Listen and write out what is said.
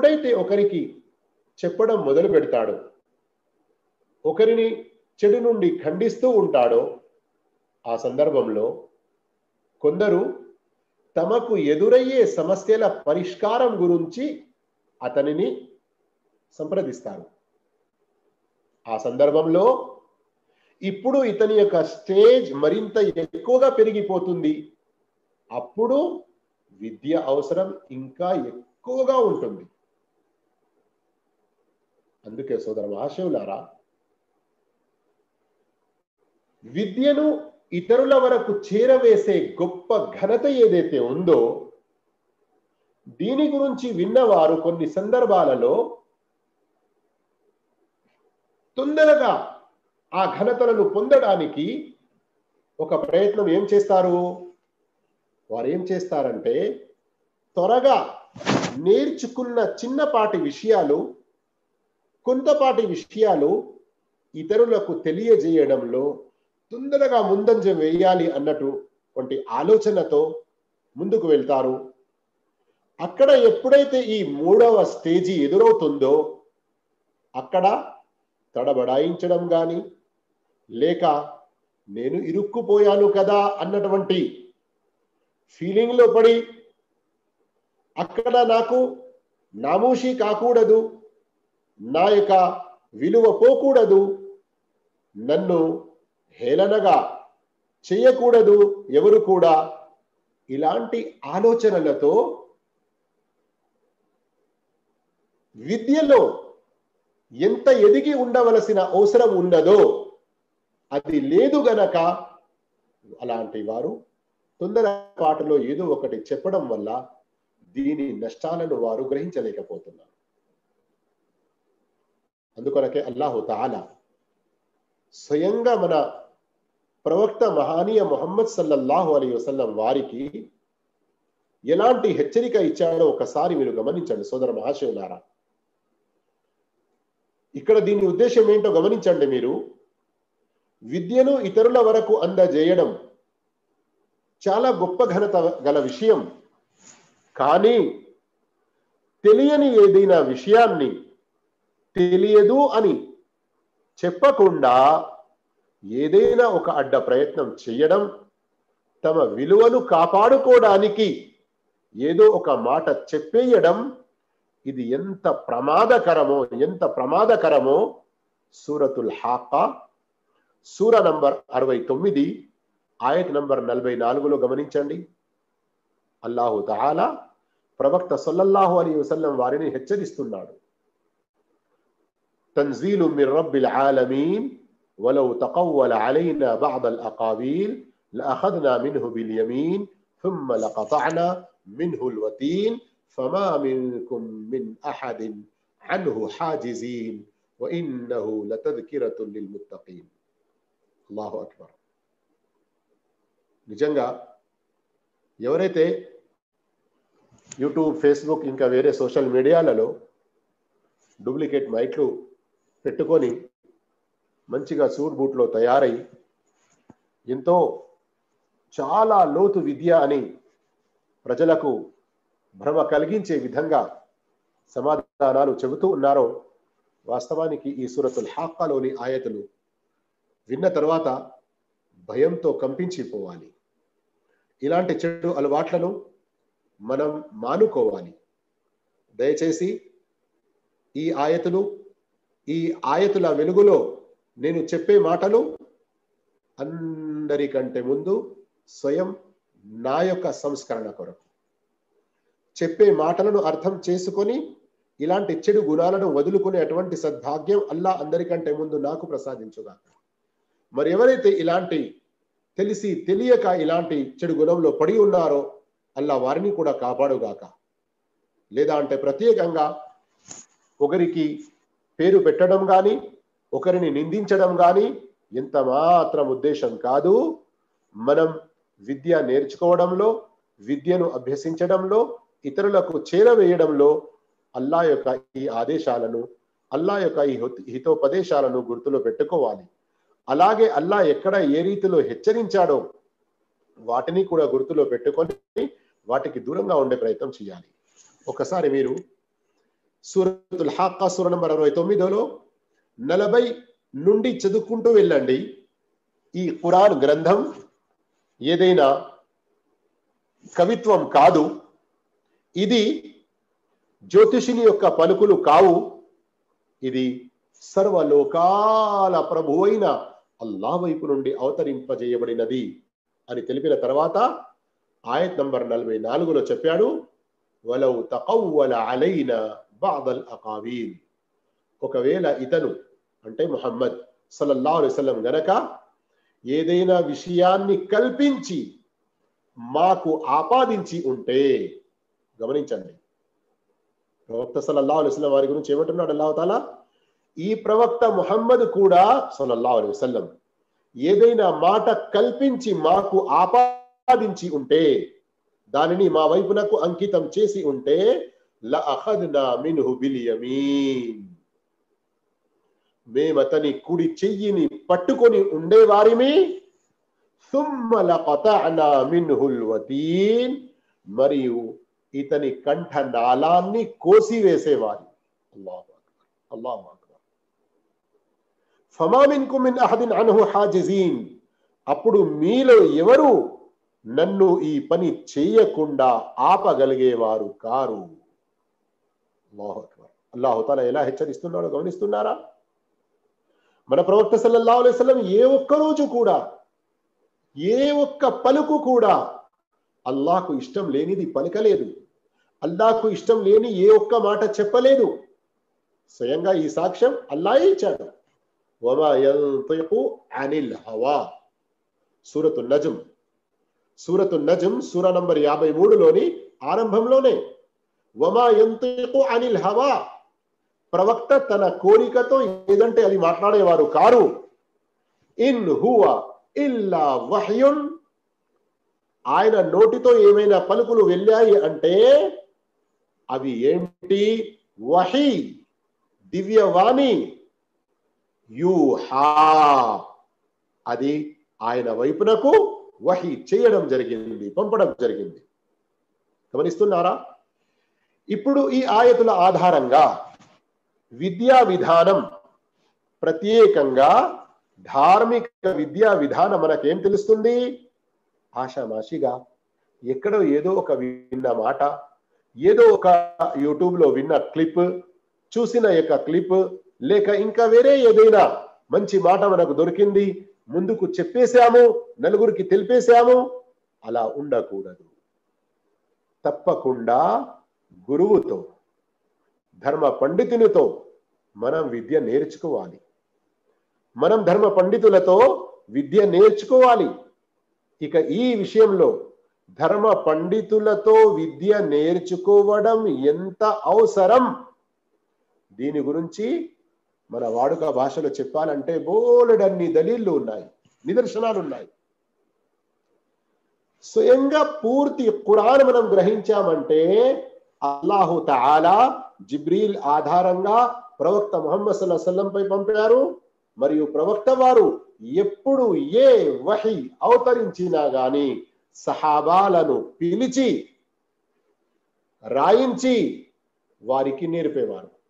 ఎప్పుడైతే ఒకరికి చెప్పడం మొదలు పెడతాడో ఒకరిని చెడు నుండి ఖండిస్తూ ఉంటాడో ఆ సందర్భంలో కొందరు తమకు ఎదురయ్యే సమస్యల పరిష్కారం గురించి అతనిని సంప్రదిస్తారు ఆ సందర్భంలో ఇప్పుడు ఇతని యొక్క స్టేజ్ మరింత ఎక్కువగా పెరిగిపోతుంది అప్పుడు విద్య అవసరం ఇంకా ఎక్కువగా ఉంటుంది అందుకే సోదర మహాశివులారా విద్యను ఇతరుల వరకు చేరవేసే గొప్ప ఘనత ఏదైతే ఉందో దీని గురించి విన్నవారు కొన్ని సందర్భాలలో తొందరగా ఆ ఘనతలను పొందడానికి ఒక ప్రయత్నం ఏం చేస్తారు వారు ఏం చేస్తారంటే త్వరగా నేర్చుకున్న చిన్నపాటి విషయాలు కొంతపాటి విషయాలు ఇతరులకు తెలియజేయడంలో తొందరగా ముందంజ వేయాలి అన్నటువంటి ఆలోచనతో ముందుకు వెళ్తారు అక్కడ ఎప్పుడైతే ఈ మూడవ స్టేజీ ఎదురవుతుందో అక్కడ తడబడాయించడం కానీ లేక నేను ఇరుక్కుపోయాను కదా అన్నటువంటి ఫీలింగ్లో పడి అక్కడ నాకు నామూషి కాకూడదు నా యొక్క విలువ పోకూడదు నన్ను హేళనగా చేయకూడదు ఎవరు కూడా ఇలాంటి ఆలోచనలతో విద్యలో ఎంత ఎదిగి ఉండవలసిన అవసరం ఉన్నదో అది లేదు గనక అలాంటి వారు తొందరపాటులో ఏదో ఒకటి చెప్పడం వల్ల దీని నష్టాలను వారు గ్రహించలేకపోతున్నారు అందుకొనకే అల్లాహు తాలా స్వయంగా మన ప్రవక్త మహానీయ మొహమ్మద్ సల్లల్లాహు అలీ వసల్లం వారికి ఎలాంటి హెచ్చరిక ఇచ్చాడో ఒకసారి మీరు గమనించండి సోదర మహాశివులారా ఇక్కడ దీని ఉద్దేశం ఏంటో గమనించండి మీరు విద్యను ఇతరుల వరకు అందజేయడం చాలా గొప్ప ఘనత గల విషయం కానీ తెలియని ఏదైనా విషయాన్ని తెలియదు అని చెప్పకుండా ఏదైనా ఒక అడ్డ ప్రయత్నం చేయడం తమ విలువను కాపాడుకోవడానికి ఏదో ఒక మాట చెప్పేయడం ఇది ఎంత ప్రమాదకరమో ఎంత ప్రమాదకరమో సూరతుల్ హాకా సూర నంబర్ అరవై తొమ్మిది ఆయత్ నంబర్ నలభై నాలుగులో గమనించండి అల్లాహు తహాలా ప్రవక్త సల్లల్లాహు అలీ వసల్లం వారిని హెచ్చరిస్తున్నాడు تنزيل من رب العالمين ولو تقول علينا بعض الأقاويل لأخذنا منه باليمين ثم لقطعنا منه الوتين فما منكم من أحد عنه حاجزين وإنه لتذكرة للمتقين الله أكبر నిజంగా ఎవరైతే యూట్యూబ్ ఫేస్బుక్ ఇంకా వేరే సోషల్ మీడియాలలో డూప్లికేట్ మైట్లు పెట్టుకొని మంచిగా సూట్ బూట్లో తయారై ఎంతో చాలా లోతు విద్య అని ప్రజలకు భ్రమ కలిగించే విధంగా సమాధానాలు చెబుతూ ఉన్నారో వాస్తవానికి ఈ సూరతుల్ హాక్కాలోని ఆయతులు విన్న తర్వాత భయంతో కంపించిపోవాలి ఇలాంటి చెడు అలవాట్లను మనం మానుకోవాలి దయచేసి ఈ ఆయతులు ఈ ఆయతుల వెలుగులో నేను చెప్పే మాటలు అందరికంటే ముందు స్వయం నా యొక్క సంస్కరణ కొరకు చెప్పే మాటలను అర్థం చేసుకొని ఇలాంటి చెడు గుణాలను వదులుకునేటువంటి సద్భాగ్యం అల్లా అందరికంటే ముందు నాకు ప్రసాదించుగా మరి ఎవరైతే ఇలాంటి తెలిసి తెలియక ఇలాంటి చెడు గుణంలో పడి ఉన్నారో అల్లా వారిని కూడా కాపాడుగాక లేదా అంటే ప్రత్యేకంగా ఒకరికి పేరు పెట్టడం కానీ ఒకరిని నిందించడం కానీ ఎంత మాత్రం ఉద్దేశం కాదు మనం విద్య నేర్చుకోవడంలో విద్యను అభ్యసించడంలో ఇతరులకు చేరవేయడంలో అల్లా యొక్క ఈ ఆదేశాలను అల్లా యొక్క ఈ హితోపదేశాలను గుర్తులో పెట్టుకోవాలి అలాగే అల్లా ఎక్కడ ఏ రీతిలో హెచ్చరించాడో వాటిని కూడా గుర్తులో పెట్టుకొని వాటికి దూరంగా ఉండే ప్రయత్నం చేయాలి ఒకసారి మీరు సూరతుల్ హాక్కా సూర నంబర్ అరవై తొమ్మిదిలో నలభై నుండి చదువుకుంటూ వెళ్ళండి ఈ ఖురాన్ గ్రంథం ఏదైనా కవిత్వం కాదు ఇది జ్యోతిషుని యొక్క పలుకులు కావు ఇది సర్వలోకాల ప్రభు అయిన అల్లా వైపు నుండి అవతరింపజేయబడినది అని తెలిపిన తర్వాత ఆయత్ నంబర్ నలభై నాలుగులో చెప్పాడు వలౌ తకవ్వల అలైన బాదల్ అకావీల్ ఒకవేళ ఇతను అంటే ముహమ్మద్ సల్లల్లాహు అలైహి వసల్లం గనక ఏదైనా విషయాన్ని కల్పించి మాకు ఆపాదించి ఉంటే గమనించండి ప్రవక్త సల్లల్లాహు అలైహి వసల్లం వారి గురించి ఏమంటున్నాడు అల్లాహతాలా ఈ ప్రవక్త ముహమ్మద్ కూడా సల్లల్లాహు అలైహి వసల్లం ఏదైనా మాట కల్పించి మాకు ఆపాదించి ఉంటే దానిని మా వైపునకు అంకితం చేసి ఉంటే లఅఖద్నా మిన్హు బిలియమీన్ మేమతని కుడి చెయ్యిని పట్టుకొని ఉండేవారిమి ثم لقطعنا منه الوتين మరియు ఇతని కంఠ నాళాన్ని కోసివేసేవారి అల్లాహు అక్బర్ అల్లాహు అక్బర్ ఫమా మిన్కుమ్ మిన్ అహదిన్ అన్హు హాజిజీన్ అప్పుడు మీలో ఎవరు నన్ను ఈ పని చేయకుండా ఆపగలిగేవారు కారు అల్లాహు అక్బర్ అల్లాహు తాలా ఎలా హెచ్చరిస్తున్నాడో గమనిస్తున్నారా మన ప్రవక్త సల్లల్లాహు అలైహి వసల్లం ఏ ఒక్క రోజు కూడా ఏ ఒక్క పలుకు కూడా అల్లాహకు ఇష్టం లేనిది పలకలేదు అల్లాహకు ఇష్టం లేని ఏ ఒక్క మాట చెప్పలేదు స్వయంగా ఈ సాక్ష్యం అల్లాహే ఇచ్చాడు వమా యంతిqu అనిల్ హవా సూరతు నజం సూరతు నజం సూర నంబర్ యాభై మూడులోని ఆరంభంలోనే వమా యంతిqu అనిల్ హవా ప్రవక్త తన కోరికతో ఏదంటే అది మాట్లాడేవారు కారు ఇన్ హువ ఇల్లా వహయున్ ఆయన నోటితో ఏమైనా పలుకులు వెళ్ళాయి అంటే అవి ఏంటి వహి దివ్యవాణి యూహా అది ఆయన వైపునకు వహి చేయడం జరిగింది పంపడం జరిగింది గమనిస్తున్నారా ఇప్పుడు ఈ ఆయతుల ఆధారంగా విద్యా విధానం ప్రత్యేకంగా ధార్మిక విద్యా విధానం మనకేం తెలుస్తుంది ఆషామాషిగా ఎక్కడో ఏదో ఒక విన్న మాట ఏదో ఒక యూట్యూబ్ లో విన్న క్లిప్ చూసిన యొక్క క్లిప్ లేక ఇంకా వేరే ఏదైనా మంచి మాట మనకు దొరికింది ముందుకు చెప్పేశాము నలుగురికి తెలిపేశాము అలా ఉండకూడదు తప్పకుండా గురువుతో ధర్మ పండితునితో మనం విద్య నేర్చుకోవాలి మనం ధర్మ పండితులతో విద్య నేర్చుకోవాలి ఇక ఈ విషయంలో ధర్మ పండితులతో విద్య నేర్చుకోవడం ఎంత అవసరం దీని గురించి మన వాడుక భాషలో చెప్పాలంటే బోలెడన్ని దలీళ్ళు ఉన్నాయి నిదర్శనాలు ఉన్నాయి స్వయంగా పూర్తి ఖురాన్ మనం గ్రహించామంటే అల్లాహు తాలా జిబ్రీల్ ఆధారంగా ప్రవక్త ముహమ్మద్ సల్లాహం పై పంపారు మరియు ప్రవక్త వారు ఎప్పుడు ఏ వహి అవతరించినా గాని సహాబాలను పిలిచి రాయించి వారికి నేర్పేవారు